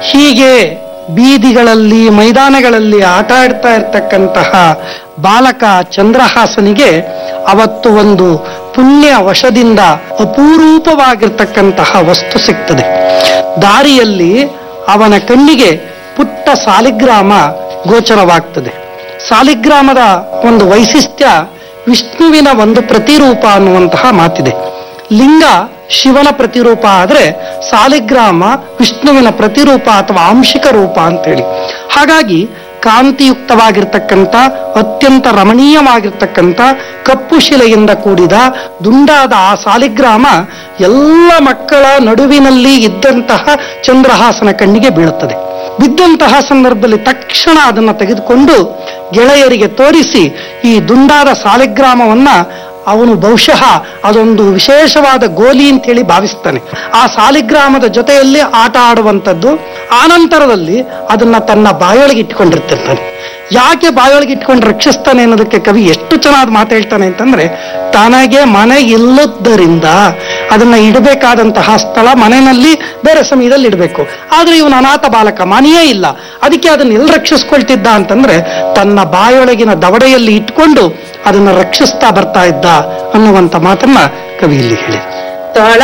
ಹೀಗೆ ಬೀದಿಗಳಲ್ಲಿ ಮೈದಾನಗಳಲ್ಲಿ ಆಟ ಆಡ್ತಾ ಇರ್ತಕ್ಕಂತಹ ಬಾಲಕ ಚಂದ್ರಹಾಸನಿಗೆ ಅವತ್ತು ಒಂದು ಪುಣ್ಯ ವಶದಿಂದ ಅಪೂರೂಪವಾಗಿರ್ತಕ್ಕಂತಹ ವಸ್ತು ಸಿಗ್ತದೆ ದಾರಿಯಲ್ಲಿ ಅವನ ಕಣ್ಣಿಗೆ ಪುಟ್ಟ ಸಾಲಿಗ್ರಾಮ ಗೋಚರವಾಗ್ತದೆ ಸಾಲಿಗ್ರಾಮದ ಒಂದು ವೈಶಿಷ್ಟ್ಯ ವಿಷ್ಣುವಿನ ಒಂದು ಪ್ರತಿರೂಪ ಅನ್ನುವಂತಹ ಮಾತಿದೆ ಲಿಂಗ ಶಿವನ ಪ್ರತಿರೂಪ ಆದ್ರೆ ಸಾಲಿಗ್ರಾಮ ವಿಷ್ಣುವಿನ ಪ್ರತಿರೂಪ ಅಥವಾ ಆಂಶಿಕ ರೂಪ ಅಂತೇಳಿ ಹಾಗಾಗಿ ಕಾಂತಿಯುಕ್ತವಾಗಿರ್ತಕ್ಕಂಥ ಅತ್ಯಂತ ರಮಣೀಯವಾಗಿರ್ತಕ್ಕಂಥ ಕಪ್ಪು ಶಿಲೆಯಿಂದ ಕೂಡಿದ ದುಂಡಾದ ಆ ಸಾಲಿಗ್ರಾಮ ಎಲ್ಲ ಮಕ್ಕಳ ನಡುವಿನಲ್ಲಿ ಇದ್ದಂತಹ ಚಂದ್ರಹಾಸನ ಕಣ್ಣಿಗೆ ಬೀಳುತ್ತದೆ ಬಿದ್ದಂತಹ ಸಂದರ್ಭದಲ್ಲಿ ತಕ್ಷಣ ಅದನ್ನು ತೆಗೆದುಕೊಂಡು ಗೆಳೆಯರಿಗೆ ತೋರಿಸಿ ಈ ದುಂಡಾದ ಸಾಲಿಗ್ರಾಮವನ್ನ ಅವನು ಬಹುಶಃ ಅದೊಂದು ವಿಶೇಷವಾದ ಗೋಲಿ ಅಂತ ಹೇಳಿ ಭಾವಿಸ್ತಾನೆ ಆ ಸಾಲಿಗ್ರಾಮದ ಜೊತೆಯಲ್ಲಿ ಆಟ ಆಡುವಂಥದ್ದು ಆನಂತರದಲ್ಲಿ ಅದನ್ನ ತನ್ನ ಬಾಯೊಳಗೆ ಇಟ್ಕೊಂಡಿರ್ತಿರ್ತಾನೆ ಯಾಕೆ ಬಾಯೊಳಗೆ ಇಟ್ಕೊಂಡು ರಕ್ಷಿಸ್ತಾನೆ ಅನ್ನೋದಕ್ಕೆ ಕವಿ ಎಷ್ಟು ಚೆನ್ನಾಗಿ ಮಾತು ಹೇಳ್ತಾನೆ ಅಂತಂದ್ರೆ ತನಗೆ ಮನೆ ಇಲ್ಲದ್ದರಿಂದ ಅದನ್ನ ಇಡಬೇಕಾದಂತಹ ಸ್ಥಳ ಮನೆಯಲ್ಲಿ ಬೇರೆ ಸಮಯದಲ್ಲಿ ಇಡಬೇಕು ಆದ್ರೆ ಇವನು ಅನಾಥ ಬಾಲಕ ಮನೆಯೇ ಇಲ್ಲ ಅದಕ್ಕೆ ಅದನ್ನ ಎಲ್ಲಿ ರಕ್ಷಿಸ್ಕೊಳ್ತಿದ್ದ ಅಂತಂದ್ರೆ ತನ್ನ ಬಾಯೊಳಗಿನ ದವಡೆಯಲ್ಲಿ ಇಟ್ಕೊಂಡು ಅದನ್ನ ರಕ್ಷಿಸ್ತಾ ಬರ್ತಾ ಇದ್ದ ಅನ್ನುವಂತ ಮಾತನ್ನ ಕವಿ ಇಲ್ಲಿ ಹೇಳಿ ತಾಳ